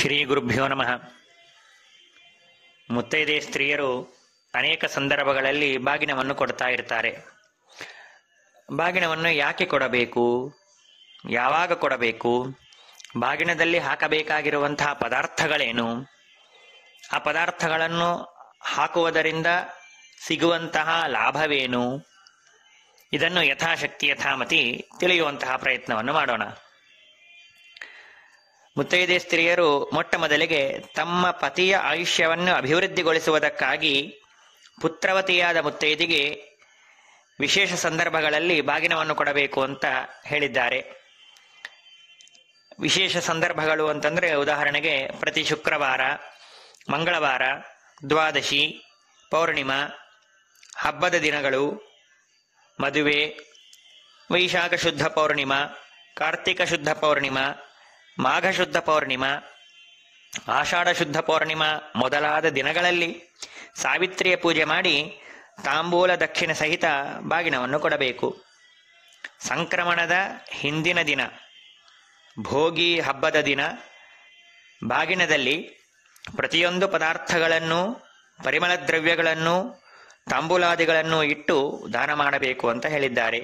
ಶ್ರೀ ಗುರುಭ್ಯೋ ನಮಃ ಮುತ್ತೈದೆ ಸ್ತ್ರೀಯರು ಅನೇಕ ಸಂದರ್ಭಗಳಲ್ಲಿ ಬಾಗಿನವನ್ನು ಕೊಡ್ತಾ ಇರ್ತಾರೆ ಬಾಗಿನವನ್ನು ಯಾಕೆ ಕೊಡಬೇಕು ಯಾವಾಗ ಕೊಡಬೇಕು ಬಾಗಿನದಲ್ಲಿ ಹಾಕಬೇಕಾಗಿರುವಂತಹ ಪದಾರ್ಥಗಳೇನು ಆ ಪದಾರ್ಥಗಳನ್ನು ಹಾಕುವುದರಿಂದ ಸಿಗುವಂತಹ ಲಾಭವೇನು ಇದನ್ನು ಯಥಾಶಕ್ತಿ ಯಥಾಮತಿ ತಿಳಿಯುವಂತಹ ಪ್ರಯತ್ನವನ್ನು ಮಾಡೋಣ ಮುತ್ತೈದೆ ಸ್ತ್ರೀಯರು ಮೊಟ್ಟ ಮೊದಲಿಗೆ ತಮ್ಮ ಪತಿಯ ಆಯುಷ್ಯವನ್ನು ಅಭಿವೃದ್ಧಿಗೊಳಿಸುವುದಕ್ಕಾಗಿ ಪುತ್ರವತಿಯಾದ ಮುತ್ತೈದಿಗೆ ವಿಶೇಷ ಸಂದರ್ಭಗಳಲ್ಲಿ ಬಾಗಿನವನ್ನು ಕೊಡಬೇಕು ಅಂತ ಹೇಳಿದ್ದಾರೆ ವಿಶೇಷ ಸಂದರ್ಭಗಳು ಅಂತಂದ್ರೆ ಉದಾಹರಣೆಗೆ ಪ್ರತಿ ಶುಕ್ರವಾರ ಮಂಗಳವಾರ ದ್ವಾದಶಿ ಪೌರ್ಣಿಮಾ ಹಬ್ಬದ ದಿನಗಳು ಮದುವೆ ವೈಶಾಖ ಶುದ್ಧ ಪೌರ್ಣಿಮಾ ಕಾರ್ತಿಕ ಶುದ್ಧ ಪೌರ್ಣಿಮಾ ಮಾಘ ಶುದ್ಧ ಪೌರ್ಣಿಮಾ ಆಷಾಢ ಶುದ್ಧ ಪೌರ್ಣಿಮಾ ಮೊದಲಾದ ದಿನಗಳಲ್ಲಿ ಸಾವಿತ್ರಿಯ ಪೂಜೆ ಮಾಡಿ ತಾಂಬೂಲ ದಕ್ಷಿಣ ಸಹಿತ ಬಾಗಿನವನ್ನು ಕೊಡಬೇಕು ಸಂಕ್ರಮಣದ ಹಿಂದಿನ ದಿನ ಭೋಗಿ ಹಬ್ಬದ ದಿನ ಬಾಗಿನದಲ್ಲಿ ಪ್ರತಿಯೊಂದು ಪದಾರ್ಥಗಳನ್ನು ಪರಿಮಳ ದ್ರವ್ಯಗಳನ್ನು ತಾಂಬೂಲಾದಿಗಳನ್ನು ಇಟ್ಟು ದಾನ ಮಾಡಬೇಕು ಅಂತ ಹೇಳಿದ್ದಾರೆ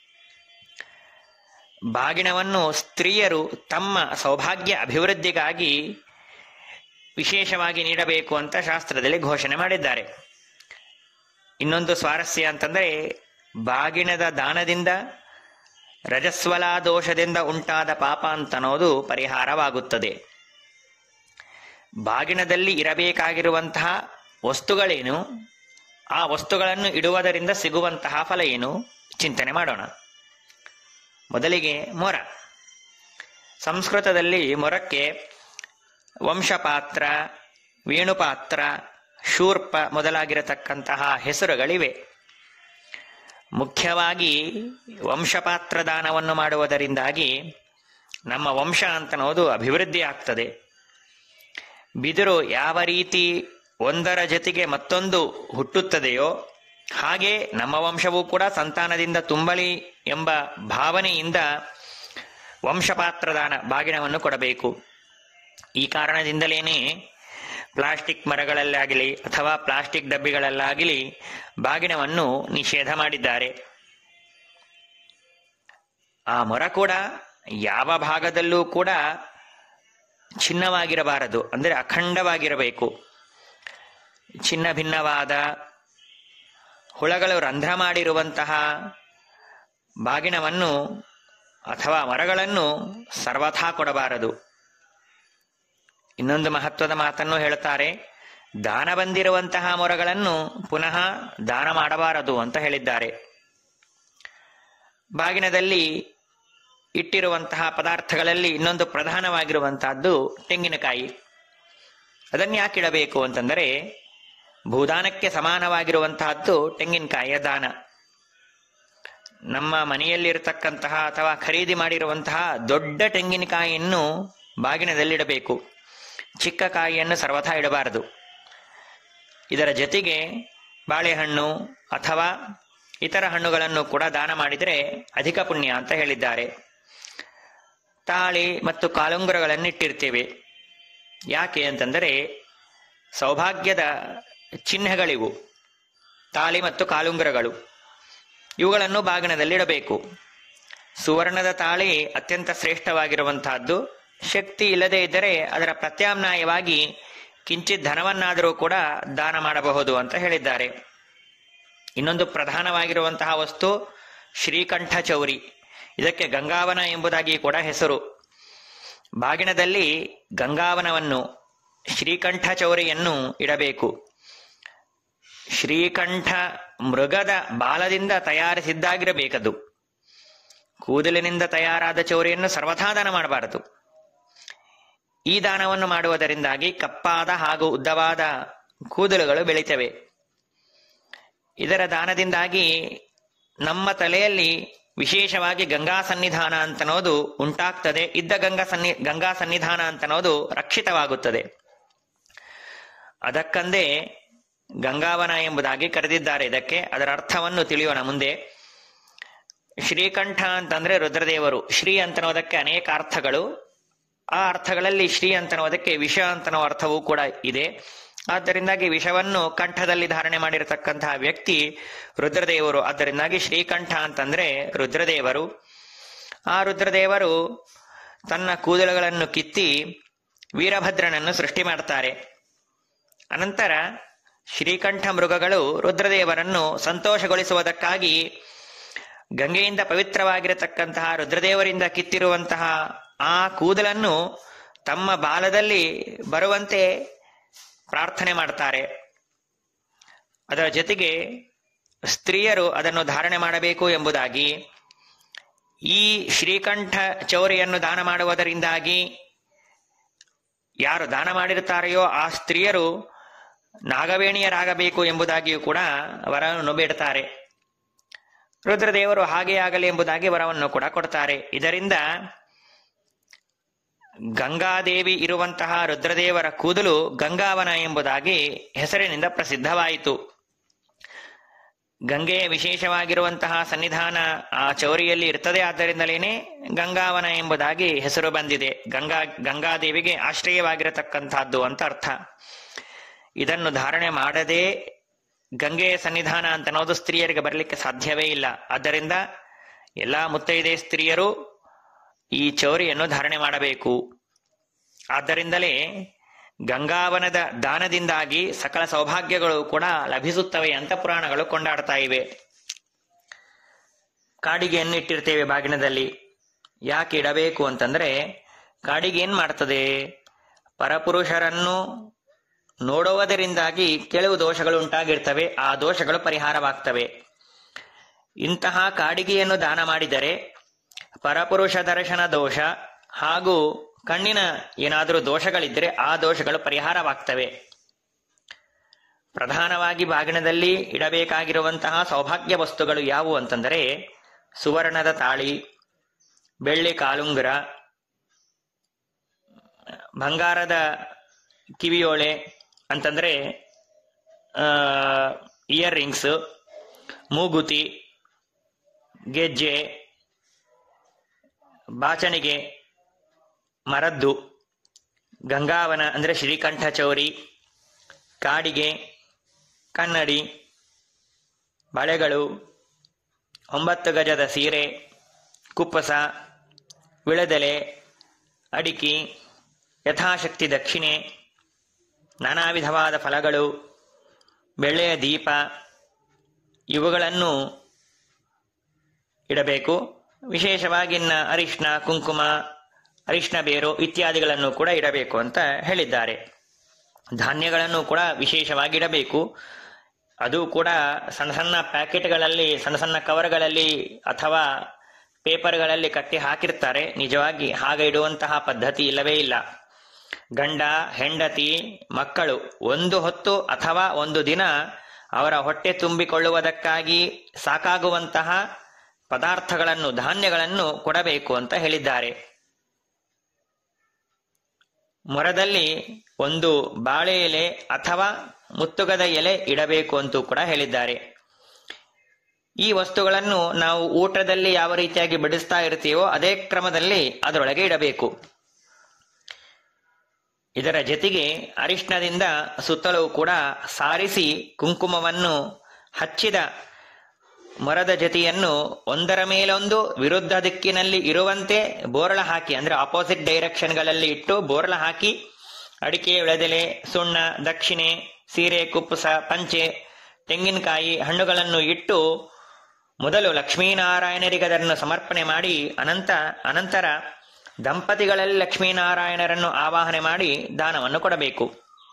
ಬಾಗಿನವನ್ನು ಸ್ತ್ರೀಯರು ತಮ್ಮ ಸೌಭಾಗ್ಯ ಅಭಿವೃದ್ಧಿಗಾಗಿ ವಿಶೇಷವಾಗಿ ನೀಡಬೇಕು ಅಂತ ಶಾಸ್ತ್ರದಲ್ಲಿ ಘೋಷಣೆ ಮಾಡಿದ್ದಾರೆ ಇನ್ನೊಂದು ಸ್ವಾರಸ್ಯ ಅಂತಂದರೆ ಬಾಗಿನದ ದಾನದಿಂದ ರಜಸ್ವಲ ದೋಷದಿಂದ ಉಂಟಾದ ಪಾಪ ಅಂತನ್ನೋದು ಪರಿಹಾರವಾಗುತ್ತದೆ ಬಾಗಿನದಲ್ಲಿ ಇರಬೇಕಾಗಿರುವಂತಹ ವಸ್ತುಗಳೇನು ಆ ವಸ್ತುಗಳನ್ನು ಇಡುವುದರಿಂದ ಸಿಗುವಂತಹ ಫಲ ಏನು ಚಿಂತನೆ ಮಾಡೋಣ ಮೊದಲಿಗೆ ಮೊರ ಸಂಸ್ಕೃತದಲ್ಲಿ ಮೊರಕ್ಕೆ ವಂಶಪಾತ್ರ ವೇಣುಪಾತ್ರ ಶೂರ್ಪ ಮೊದಲಾಗಿರತಕ್ಕಂತಹ ಹೆಸರುಗಳಿವೆ ಮುಖ್ಯವಾಗಿ ವಂಶಪಾತ್ರ ದಾನವನ್ನು ಮಾಡುವುದರಿಂದಾಗಿ ನಮ್ಮ ವಂಶ ಅಂತನೋದು ಅಭಿವೃದ್ಧಿ ಆಗ್ತದೆ ಬಿದಿರು ಯಾವ ರೀತಿ ಒಂದರ ಜೊತೆಗೆ ಮತ್ತೊಂದು ಹುಟ್ಟುತ್ತದೆಯೋ ಹಾಗೆ ನಮ್ಮ ವಂಶವೂ ಕೂಡ ಸಂತಾನದಿಂದ ತುಂಬಲಿ ಎಂಬ ಭಾವನೆಯಿಂದ ವಂಶಪಾತ್ರದಾನ ಬಾಗಿನವನ್ನು ಕೊಡಬೇಕು ಈ ಕಾರಣದಿಂದಲೇನೆ ಪ್ಲಾಸ್ಟಿಕ್ ಮರಗಳಲ್ಲಾಗಲಿ ಅಥವಾ ಪ್ಲಾಸ್ಟಿಕ್ ಡಬ್ಬಿಗಳಲ್ಲಾಗಲಿ ಬಾಗಿನವನ್ನು ನಿಷೇಧ ಮಾಡಿದ್ದಾರೆ ಆ ಮೊರ ಕೂಡ ಯಾವ ಭಾಗದಲ್ಲೂ ಕೂಡ ಚಿನ್ನವಾಗಿರಬಾರದು ಅಂದರೆ ಅಖಂಡವಾಗಿರಬೇಕು ಚಿನ್ನ ಭಿನ್ನವಾದ ಹುಳಗಳು ರಂಧ್ರ ಮಾಡಿರುವಂತಹ ಬಾಗಿನವನ್ನು ಅಥವಾ ಮರಗಳನ್ನು ಸರ್ವಥಾ ಕೊಡಬಾರದು ಇನ್ನೊಂದು ಮಹತ್ವದ ಮಾತನ್ನು ಹೇಳುತ್ತಾರೆ ದಾನ ಬಂದಿರುವಂತಹ ಮೊರಗಳನ್ನು ಪುನಃ ದಾನ ಮಾಡಬಾರದು ಅಂತ ಹೇಳಿದ್ದಾರೆ ಬಾಗಿನದಲ್ಲಿ ಇಟ್ಟಿರುವಂತಹ ಪದಾರ್ಥಗಳಲ್ಲಿ ಇನ್ನೊಂದು ಪ್ರಧಾನವಾಗಿರುವಂತಹದ್ದು ತೆಂಗಿನಕಾಯಿ ಅದನ್ನು ಯಾಕೆ ಇಡಬೇಕು ಅಂತಂದರೆ ಭೂದಾನಕ್ಕೆ ಸಮಾನವಾಗಿರುವಂತಹದ್ದು ತೆಂಗಿನಕಾಯಿಯ ದಾನ ನಮ್ಮ ಮನೆಯಲ್ಲಿರತಕ್ಕಂತಹ ಅಥವಾ ಖರೀದಿ ಮಾಡಿರುವಂತಹ ದೊಡ್ಡ ತೆಂಗಿನಕಾಯಿಯನ್ನು ಬಾಗಿನದಲ್ಲಿಡಬೇಕು ಚಿಕ್ಕ ಕಾಯಿಯನ್ನು ಸರ್ವಥಾ ಇಡಬಾರದು ಇದರ ಜೊತೆಗೆ ಬಾಳೆಹಣ್ಣು ಅಥವಾ ಇತರ ಹಣ್ಣುಗಳನ್ನು ಕೂಡ ದಾನ ಮಾಡಿದರೆ ಅಧಿಕ ಪುಣ್ಯ ಅಂತ ಹೇಳಿದ್ದಾರೆ ತಾಳಿ ಮತ್ತು ಕಾಲುಂಗುರಗಳನ್ನು ಇಟ್ಟಿರ್ತೇವೆ ಯಾಕೆ ಅಂತಂದರೆ ಸೌಭಾಗ್ಯದ ಚಿಹ್ನೆಗಳಿವು ತಾಳಿ ಮತ್ತು ಕಾಲುಂಗುರಗಳು ಇವುಗಳನ್ನು ಬಾಗಿನದಲ್ಲಿಡಬೇಕು ಸುವರ್ಣದ ತಾಳಿ ಅತ್ಯಂತ ಶ್ರೇಷ್ಠವಾಗಿರುವಂತಹದ್ದು ಶಕ್ತಿ ಇಲ್ಲದೆ ಇದ್ದರೆ ಅದರ ಪ್ರತ್ಯಾಮ್ನಾಯವಾಗಿ ಕಿಂಚಿತ್ ಧನವನ್ನಾದರೂ ಕೂಡ ದಾನ ಮಾಡಬಹುದು ಅಂತ ಹೇಳಿದ್ದಾರೆ ಇನ್ನೊಂದು ಪ್ರಧಾನವಾಗಿರುವಂತಹ ವಸ್ತು ಶ್ರೀಕಂಠ ಚೌರಿ ಇದಕ್ಕೆ ಗಂಗಾವನ ಎಂಬುದಾಗಿ ಕೂಡ ಹೆಸರು ಬಾಗಿನದಲ್ಲಿ ಗಂಗಾವನವನ್ನು ಶ್ರೀಕಂಠ ಚೌರಿಯನ್ನು ಇಡಬೇಕು ಶ್ರೀಕಂಠ ಮೃಗದ ಬಾಲದಿಂದ ತಯಾರಿಸಿದ್ದಾಗಿರಬೇಕದು ಕೂದಲಿನಿಂದ ತಯಾರಾದ ಚೌರಿಯನ್ನು ಸರ್ವಥಾ ದಾನ ಮಾಡಬಾರದು ಈ ದಾನವನ್ನು ಮಾಡುವುದರಿಂದಾಗಿ ಕಪ್ಪಾದ ಹಾಗೂ ಉದ್ದವಾದ ಕೂದಲುಗಳು ಬೆಳಿತವೆ ಇದರ ದಾನದಿಂದಾಗಿ ನಮ್ಮ ತಲೆಯಲ್ಲಿ ವಿಶೇಷವಾಗಿ ಗಂಗಾ ಸನ್ನಿಧಾನ ಅಂತನೋದು ಉಂಟಾಗ್ತದೆ ಇದ್ದ ಗಂಗಾ ಸನ್ನಿ ಗಂಗಾ ಸನ್ನಿಧಾನ ಅಂತನೋದು ರಕ್ಷಿತವಾಗುತ್ತದೆ ಅದಕ್ಕಂದೇ ಗಂಗಾವನ ಎಂಬುದಾಗಿ ಕರೆದಿದ್ದಾರೆ ಇದಕ್ಕೆ ಅದರ ಅರ್ಥವನ್ನು ತಿಳಿಯೋಣ ಮುಂದೆ ಶ್ರೀಕಂಠ ಅಂತಂದ್ರೆ ರುದ್ರದೇವರು ಶ್ರೀ ಅಂತನೋದಕ್ಕೆ ಅನೇಕ ಅರ್ಥಗಳು ಆ ಅರ್ಥಗಳಲ್ಲಿ ಶ್ರೀ ಅಂತನ್ನುವುದಕ್ಕೆ ವಿಷ ಅಂತನೋ ಅರ್ಥವೂ ಕೂಡ ಇದೆ ಆದ್ದರಿಂದಾಗಿ ವಿಷವನ್ನು ಕಂಠದಲ್ಲಿ ಧಾರಣೆ ಮಾಡಿರತಕ್ಕಂತಹ ವ್ಯಕ್ತಿ ರುದ್ರದೇವರು ಆದ್ದರಿಂದಾಗಿ ಶ್ರೀಕಂಠ ಅಂತಂದ್ರೆ ರುದ್ರದೇವರು ಆ ರುದ್ರದೇವರು ತನ್ನ ಕೂದಲುಗಳನ್ನು ಕಿತ್ತಿ ವೀರಭದ್ರನನ್ನು ಸೃಷ್ಟಿ ಮಾಡ್ತಾರೆ ಅನಂತರ ಶ್ರೀಕಂಠ ಮೃಗಗಳು ರುದ್ರದೇವರನ್ನು ಸಂತೋಷಗೊಳಿಸುವುದಕ್ಕಾಗಿ ಗಂಗೆಯಿಂದ ಪವಿತ್ರವಾಗಿರತಕ್ಕಂತಹ ರುದ್ರದೇವರಿಂದ ಕಿತ್ತಿರುವಂತಹ ಆ ಕೂದಲನ್ನು ತಮ್ಮ ಬಾಲದಲ್ಲಿ ಬರುವಂತೆ ಪ್ರಾರ್ಥನೆ ಮಾಡ್ತಾರೆ ಅದರ ಜೊತೆಗೆ ಸ್ತ್ರೀಯರು ಅದನ್ನು ಧಾರಣೆ ಮಾಡಬೇಕು ಎಂಬುದಾಗಿ ಈ ಶ್ರೀಕಂಠ ಚೌರಿಯನ್ನು ದಾನ ಮಾಡುವುದರಿಂದಾಗಿ ಯಾರು ದಾನ ಮಾಡಿರುತ್ತಾರೆಯೋ ಆ ಸ್ತ್ರೀಯರು ನಾಗವೇಣಿಯರಾಗಬೇಕು ಎಂಬುದಾಗಿಯೂ ಕೂಡ ವರವನ್ನು ಬೇಡ್ತಾರೆ ರುದ್ರದೇವರು ಹಾಗೆ ಆಗಲಿ ಎಂಬುದಾಗಿ ವರವನ್ನು ಕೂಡ ಕೊಡ್ತಾರೆ ಇದರಿಂದ ಗಂಗಾದೇವಿ ಇರುವಂತಹ ರುದ್ರದೇವರ ಕೂದಲು ಗಂಗಾವನ ಎಂಬುದಾಗಿ ಹೆಸರಿನಿಂದ ಪ್ರಸಿದ್ಧವಾಯಿತು ಗಂಗೆ ವಿಶೇಷವಾಗಿರುವಂತಹ ಸನ್ನಿಧಾನ ಆ ಚೌರಿಯಲ್ಲಿ ಇರ್ತದೆ ಆದ್ದರಿಂದಲೇನೆ ಗಂಗಾವನ ಎಂಬುದಾಗಿ ಹೆಸರು ಬಂದಿದೆ ಗಂಗಾ ಗಂಗಾದೇವಿಗೆ ಆಶ್ರಯವಾಗಿರತಕ್ಕಂತಹದ್ದು ಅಂತ ಅರ್ಥ ಇದನ್ನು ಧಾರಣೆ ಮಾಡದೆ ಗಂಗೆಯ ಸನ್ನಿಧಾನ ಅಂತ ಅನ್ನೋದು ಸ್ತ್ರೀಯರಿಗೆ ಬರಲಿಕ್ಕೆ ಸಾಧ್ಯವೇ ಇಲ್ಲ ಆದ್ದರಿಂದ ಎಲ್ಲಾ ಮುತ್ತೈದೆ ಸ್ತ್ರೀಯರು ಈ ಚೌರಿಯನ್ನು ಧಾರಣೆ ಮಾಡಬೇಕು ಆದ್ದರಿಂದಲೇ ಗಂಗಾವನದ ದಾನದಿಂದಾಗಿ ಸಕಲ ಸೌಭಾಗ್ಯಗಳು ಕೂಡ ಲಭಿಸುತ್ತವೆ ಅಂತ ಪುರಾಣಗಳು ಕೊಂಡಾಡ್ತಾ ಇವೆ ಕಾಡಿಗೆಯನ್ನು ಇಟ್ಟಿರ್ತೇವೆ ಬಾಗಿಣದಲ್ಲಿ ಯಾಕೆ ಇಡಬೇಕು ಅಂತಂದ್ರೆ ಕಾಡಿಗೆ ಏನ್ ಮಾಡ್ತದೆ ಪರಪುರುಷರನ್ನು ನೋಡುವುದರಿಂದಾಗಿ ಕೆಲವು ದೋಷಗಳು ಉಂಟಾಗಿರ್ತವೆ ಆ ದೋಷಗಳು ಪರಿಹಾರವಾಗ್ತವೆ ಇಂತಹ ಕಾಡಿಗೆಯನ್ನು ದಾನ ಮಾಡಿದರೆ ಪರಪುರುಷ ದರ್ಶನ ದೋಷ ಹಾಗೂ ಕಣ್ಣಿನ ಏನಾದರೂ ದೋಷಗಳಿದ್ದರೆ ಆ ದೋಷಗಳು ಪರಿಹಾರವಾಗ್ತವೆ ಪ್ರಧಾನವಾಗಿ ಬಾಗಿಣದಲ್ಲಿ ಇಡಬೇಕಾಗಿರುವಂತಹ ಸೌಭಾಗ್ಯ ವಸ್ತುಗಳು ಯಾವುವು ಅಂತಂದರೆ ಸುವರ್ಣದ ತಾಳಿ ಬೆಳ್ಳಿ ಕಾಲುಂಗುರ ಬಂಗಾರದ ಕಿವಿಯೋಳೆ ಅಂತಂದ್ರೆ ಇಯರ್ ರಿಂಗ್ಸ್ ಮೂಗುತಿ ಗೆಜ್ಜೆ ಬಾಚಣಿಗೆ ಮರದ್ದು ಗಂಗಾವನ ಅಂದ್ರೆ ಶ್ರೀಕಂಠ ಚೌರಿ ಕಾಡಿಗೆ ಕನ್ನಡಿ ಬಳೆಗಳು ಒಂಬತ್ತು ಗಜದ ಸೀರೆ ಕುಪ್ಪಸ ವಿಳೆದೆಲೆ ಅಡಿಕೆ ಯಥಾಶಕ್ತಿ ದಕ್ಷಿಣೆ ನಾನಾ ವಿಧವಾದ ಫಲಗಳು ಬೆಳ್ಳೆಯ ದೀಪ ಇವುಗಳನ್ನು ಇಡಬೇಕು ವಿಶೇಷವಾಗಿ ಇನ್ನ ಅರಿಶಿನ ಕುಂಕುಮ ಅರಿಶಿನ ಬೇರು ಇತ್ಯಾದಿಗಳನ್ನು ಕೂಡ ಇಡಬೇಕು ಅಂತ ಹೇಳಿದ್ದಾರೆ ಧಾನ್ಯಗಳನ್ನು ಕೂಡ ವಿಶೇಷವಾಗಿ ಇಡಬೇಕು ಅದು ಕೂಡ ಸಣ್ಣ ಸಣ್ಣ ಪ್ಯಾಕೆಟ್ಗಳಲ್ಲಿ ಸಣ್ಣ ಸಣ್ಣ ಕವರ್ಗಳಲ್ಲಿ ಅಥವಾ ಪೇಪರ್ಗಳಲ್ಲಿ ಕಟ್ಟಿ ಹಾಕಿರ್ತಾರೆ ನಿಜವಾಗಿ ಹಾಗೆ ಇಡುವಂತಹ ಪದ್ಧತಿ ಇಲ್ಲವೇ ಇಲ್ಲ ಗಂಡ ಹೆಂಡತಿ ಮಕ್ಕಳು ಒಂದು ಹೊತ್ತು ಅಥವಾ ಒಂದು ದಿನ ಅವರ ಹೊಟ್ಟೆ ತುಂಬಿಕೊಳ್ಳುವುದಕ್ಕಾಗಿ ಸಾಕಾಗುವಂತಹ ಪದಾರ್ಥಗಳನ್ನು ಧಾನ್ಯಗಳನ್ನು ಕೊಡಬೇಕು ಅಂತ ಹೇಳಿದ್ದಾರೆ ಮೊರದಲ್ಲಿ ಒಂದು ಬಾಳೆ ಎಲೆ ಅಥವಾ ಮುತ್ತುಗದ ಎಲೆ ಇಡಬೇಕು ಅಂತೂ ಕೂಡ ಹೇಳಿದ್ದಾರೆ ಈ ವಸ್ತುಗಳನ್ನು ನಾವು ಊಟದಲ್ಲಿ ಯಾವ ರೀತಿಯಾಗಿ ಬಡಿಸ್ತಾ ಇರ್ತೀವೋ ಅದೇ ಕ್ರಮದಲ್ಲಿ ಅದರೊಳಗೆ ಇಡಬೇಕು ಇದರ ಜೊತೆಗೆ ಅರಿಶಿಣದಿಂದ ಸುತ್ತಲೂ ಕೂಡ ಸಾರಿಸಿ ಕುಂಕುಮವನ್ನು ಹಚ್ಚಿದ ಮರದ ಜೊತೆಯನ್ನು ಒಂದರ ಮೇಲೊಂದು ವಿರುದ್ಧ ದಿಕ್ಕಿನಲ್ಲಿ ಇರುವಂತೆ ಬೋರಳ ಹಾಕಿ ಅಂದ್ರೆ ಆಪೋಸಿಟ್ ಡೈರೆಕ್ಷನ್ಗಳಲ್ಲಿ ಇಟ್ಟು ಬೋರಳ ಹಾಕಿ ಅಡಿಕೆ ಎಳೆದೆಲೆ ಸುಣ್ಣ ದಕ್ಷಿಣೆ ಸೀರೆ ಕುಪ್ಪಸ ಪಂಚೆ ತೆಂಗಿನಕಾಯಿ ಹಣ್ಣುಗಳನ್ನು ಇಟ್ಟು ಮೊದಲು ಲಕ್ಷ್ಮೀನಾರಾಯಣರಿಗೆ ಅದನ್ನು ಸಮರ್ಪಣೆ ಮಾಡಿ ಅನಂತ ಅನಂತರ ದಂಪತಿಗಳಲ್ಲಿ ಲಕ್ಷ್ಮೀನಾರಾಯಣರನ್ನು ಆವಾಹನೆ ಮಾಡಿ ದಾನವನ್ನು ಕೊಡಬೇಕು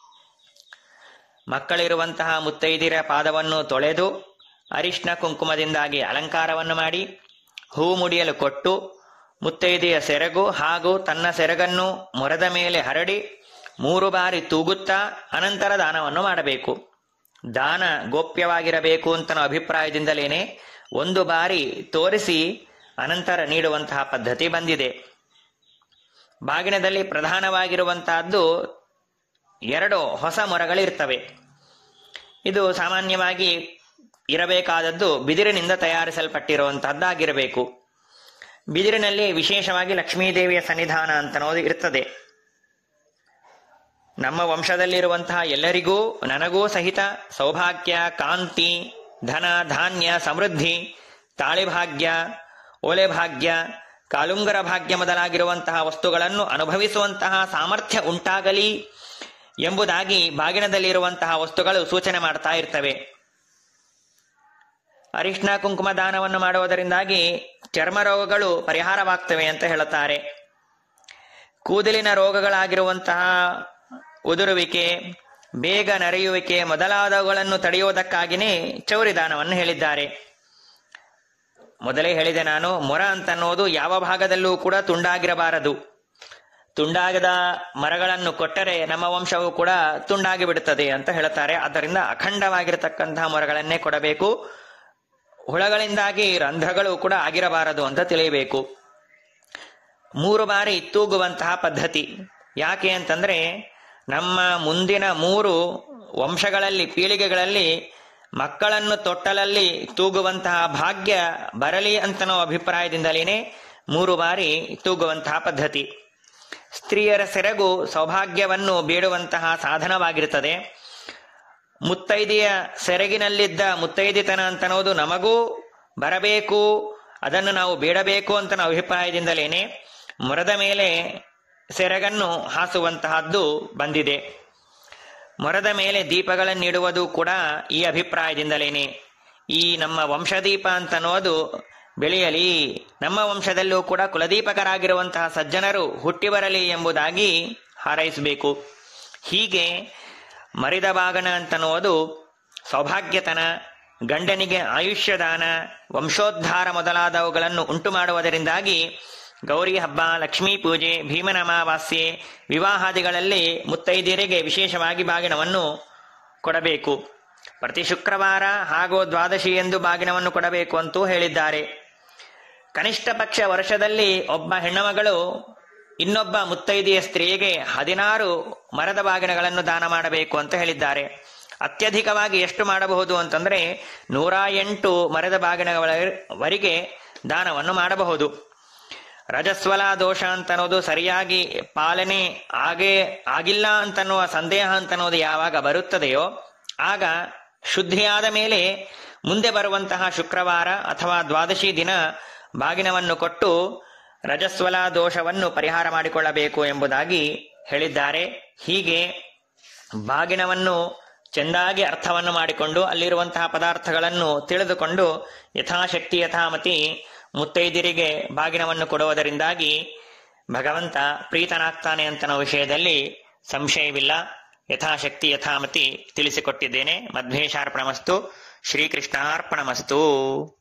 ಮಕ್ಕಳಿರುವಂತಹ ಮುತ್ತೈದಿರ ಪಾದವನ್ನು ತೊಳೆದು ಅರಿಶಿನ ಕುಂಕುಮದಿಂದಾಗಿ ಅಲಂಕಾರವನ್ನು ಮಾಡಿ ಹೂ ಮುಡಿಯಲು ಕೊಟ್ಟು ಮುತ್ತೈದೆಯ ಸೆರಗು ಹಾಗೂ ತನ್ನ ಸೆರಗನ್ನು ಮೊರದ ಮೇಲೆ ಹರಡಿ ಮೂರು ಬಾರಿ ತೂಗುತ್ತಾ ಅನಂತರ ದಾನವನ್ನು ಮಾಡಬೇಕು ದಾನ ಗೋಪ್ಯವಾಗಿರಬೇಕು ಅಂತ ಅಭಿಪ್ರಾಯದಿಂದಲೇನೆ ಒಂದು ಬಾರಿ ತೋರಿಸಿ ಅನಂತರ ನೀಡುವಂತಹ ಪದ್ಧತಿ ಬಂದಿದೆ ಬಾಗಿಣದಲ್ಲಿ ಪ್ರಧಾನವಾಗಿರುವಂತಹದ್ದು ಎರಡು ಹೊಸ ಮೊರಗಳಿರ್ತವೆ ಇದು ಸಾಮಾನ್ಯವಾಗಿ ಇರಬೇಕಾದದ್ದು ಬಿದಿರಿನಿಂದ ತಯಾರಿಸಲ್ಪಟ್ಟಿರುವಂತಹದ್ದಾಗಿರಬೇಕು ಬಿದಿರಿನಲ್ಲಿ ವಿಶೇಷವಾಗಿ ಲಕ್ಷ್ಮೀದೇವಿಯ ಸನ್ನಿಧಾನ ಅಂತನೋದು ಇರ್ತದೆ ನಮ್ಮ ವಂಶದಲ್ಲಿರುವಂತಹ ಎಲ್ಲರಿಗೂ ನನಗೂ ಸಹಿತ ಸೌಭಾಗ್ಯ ಕಾಂತಿ ಧನ ಧಾನ್ಯ ಸಮೃದ್ಧಿ ತಾಳಿಭಾಗ್ಯ ಓಲೆ ಭಾಗ್ಯ ಕಾಲುಂಗರ ಭಾಗ್ಯ ಮೊದಲಾಗಿರುವಂತಹ ವಸ್ತುಗಳನ್ನು ಅನುಭವಿಸುವಂತಹ ಸಾಮರ್ಥ್ಯ ಉಂಟಾಗಲಿ ಎಂಬುದಾಗಿ ಬಾಗಿನದಲ್ಲಿರುವಂತಹ ವಸ್ತುಗಳು ಸೂಚನೆ ಮಾಡ್ತಾ ಇರ್ತವೆ ಅರಿಶಿನ ಕುಂಕುಮ ದಾನವನ್ನು ಮಾಡುವುದರಿಂದಾಗಿ ಚರ್ಮ ರೋಗಗಳು ಪರಿಹಾರವಾಗ್ತವೆ ಅಂತ ಹೇಳುತ್ತಾರೆ ಕೂದಲಿನ ರೋಗಗಳಾಗಿರುವಂತಹ ಉದುರುವಿಕೆ ಬೇಗ ನರೆಯುವಿಕೆ ಮೊದಲಾದವುಗಳನ್ನು ತಡೆಯುವುದಕ್ಕಾಗಿಯೇ ಚೌರಿ ದಾನವನ್ನು ಹೇಳಿದ್ದಾರೆ ಮೊದಲೇ ಹೇಳಿದೆ ನಾನು ಮೊರ ಅಂತನ್ನೋದು ಯಾವ ಭಾಗದಲ್ಲೂ ಕೂಡ ತುಂಡಾಗಿರಬಾರದು ತುಂಡಾಗದ ಮರಗಳನ್ನು ಕೊಟ್ಟರೆ ನಮ್ಮ ವಂಶವು ಕೂಡ ತುಂಡಾಗಿ ಬಿಡುತ್ತದೆ ಅಂತ ಹೇಳುತ್ತಾರೆ ಆದ್ದರಿಂದ ಅಖಂಡವಾಗಿರತಕ್ಕಂತಹ ಮರಗಳನ್ನೇ ಕೊಡಬೇಕು ಹುಳಗಳಿಂದಾಗಿ ರಂಧ್ರಗಳು ಕೂಡ ಆಗಿರಬಾರದು ಅಂತ ತಿಳಿಯಬೇಕು ಮೂರು ಬಾರಿ ತೂಗುವಂತಹ ಪದ್ಧತಿ ಯಾಕೆ ಅಂತಂದ್ರೆ ನಮ್ಮ ಮುಂದಿನ ಮೂರು ವಂಶಗಳಲ್ಲಿ ಪೀಳಿಗೆಗಳಲ್ಲಿ ಮಕ್ಕಳನ್ನು ತೊಟ್ಟಲಲ್ಲಿ ತೂಗುವಂತಹ ಭಾಗ್ಯ ಬರಲಿ ಅಂತನೋ ಅಭಿಪ್ರಾಯದಿಂದಲೇ ಮೂರು ಬಾರಿ ತೂಗುವಂತಹ ಪದ್ಧತಿ ಸ್ತ್ರೀಯರ ಸೆರಗು ಸೌಭಾಗ್ಯವನ್ನು ಬೇಡುವಂತಹ ಸಾಧನವಾಗಿರುತ್ತದೆ ಮುತ್ತೈದೆಯ ಸೆರಗಿನಲ್ಲಿದ್ದ ಮುತ್ತೈದಿತನ ಅಂತನೋದು ನಮಗೂ ಬರಬೇಕು ಅದನ್ನು ನಾವು ಬೇಡಬೇಕು ಅಂತ ನಾವು ಅಭಿಪ್ರಾಯದಿಂದಲೇನೆ ಮೊರದ ಮೇಲೆ ಸೆರಗನ್ನು ಹಾಸುವಂತಹದ್ದು ಬಂದಿದೆ ಮೊರದ ಮೇಲೆ ದೀಪಗಳನ್ನಿಡುವುದು ಕೂಡ ಈ ಅಭಿಪ್ರಾಯದಿಂದಲೇನೆ ಈ ನಮ್ಮ ವಂಶದೀಪ ಅಂತನ್ನೋದು ಬೆಳೆಯಲಿ ನಮ್ಮ ವಂಶದಲ್ಲೂ ಕೂಡ ಕುಲದೀಪಕರಾಗಿರುವಂತಹ ಸಜ್ಜನರು ಹುಟ್ಟಿ ಬರಲಿ ಎಂಬುದಾಗಿ ಹಾರೈಸಬೇಕು ಹೀಗೆ ಮರಿದ ಬಾಗನ ಅಂತನ್ನುವುದು ಸೌಭಾಗ್ಯತನ ಗಂಡನಿಗೆ ಆಯುಷ್ಯದಾನ ವಂಶೋದ್ಧಾರ ಮೊದಲಾದವುಗಳನ್ನು ಉಂಟು ಮಾಡುವುದರಿಂದಾಗಿ ಗೌರಿ ಹಬ್ಬ ಲಕ್ಷ್ಮೀ ಪೂಜೆ ಭೀಮನ ಅಮಾವಾಸ್ಯೆ ವಿವಾಹಾದಿಗಳಲ್ಲಿ ಮುತ್ತೈದೆಯರಿಗೆ ವಿಶೇಷವಾಗಿ ಬಾಗಿನವನ್ನು ಕೊಡಬೇಕು ಪ್ರತಿ ಶುಕ್ರವಾರ ಹಾಗೂ ದ್ವಾದಶಿ ಎಂದು ಬಾಗಿನವನ್ನು ಕೊಡಬೇಕು ಅಂತೂ ಹೇಳಿದ್ದಾರೆ ಕನಿಷ್ಠ ಪಕ್ಷ ವರ್ಷದಲ್ಲಿ ಒಬ್ಬ ಹೆಣ್ಣುಮಗಳು ಇನ್ನೊಬ್ಬ ಮುತ್ತೈದೆಯ ಸ್ತ್ರೀಗೆ ಹದಿನಾರು ಮರದ ಬಾಗಿನಗಳನ್ನು ದಾನ ಮಾಡಬೇಕು ಅಂತ ಹೇಳಿದ್ದಾರೆ ಅತ್ಯಧಿಕವಾಗಿ ಎಷ್ಟು ಮಾಡಬಹುದು ಅಂತಂದ್ರೆ ನೂರ ಎಂಟು ಮರದ ಬಾಗಿನಗಳವರೆಗೆ ದಾನವನ್ನು ಮಾಡಬಹುದು ರಜಸ್ವಲ ದೋಷ ಅಂತನ್ನೋದು ಸರಿಯಾಗಿ ಪಾಲನೆ ಆಗೇ ಆಗಿಲ್ಲ ಅಂತನ್ನುವ ಸಂದೇಹ ಅಂತನ್ನೋದು ಯಾವಾಗ ಬರುತ್ತದೆಯೋ ಆಗ ಶುದ್ಧಿಯಾದ ಮೇಲೆ ಮುಂದೆ ಬರುವಂತಹ ಶುಕ್ರವಾರ ಅಥವಾ ದ್ವಾದಶಿ ದಿನ ಬಾಗಿನವನ್ನು ಕೊಟ್ಟು ರಜಸ್ವಲ ದೋಷವನ್ನು ಪರಿಹಾರ ಮಾಡಿಕೊಳ್ಳಬೇಕು ಎಂಬುದಾಗಿ ಹೇಳಿದ್ದಾರೆ ಹೀಗೆ ಬಾಗಿನವನ್ನು ಚೆಂದಾಗಿ ಅರ್ಥವನ್ನು ಮಾಡಿಕೊಂಡು ಅಲ್ಲಿರುವಂತಹ ಪದಾರ್ಥಗಳನ್ನು ತಿಳಿದುಕೊಂಡು ಯಥಾಶಕ್ತಿ ಯಥಾಮತಿ ಮುತ್ತೈದಿರಿಗೆ ಬಾಗಿನವನ್ನು ಕೊಡುವುದರಿಂದಾಗಿ ಭಗವಂತ ಪ್ರೀತನಾಗ್ತಾನೆ ಅಂತನ ವಿಷಯದಲ್ಲಿ ಸಂಶಯವಿಲ್ಲ ಯಥಾಶಕ್ತಿ ಯಥಾಮತಿ ತಿಳಿಸಿಕೊಟ್ಟಿದ್ದೇನೆ ಮಧ್ವೇಶಾರ್ಪಣಮಸ್ತು ಶ್ರೀಕೃಷ್ಣಾರ್ಪಣಮಸ್ತು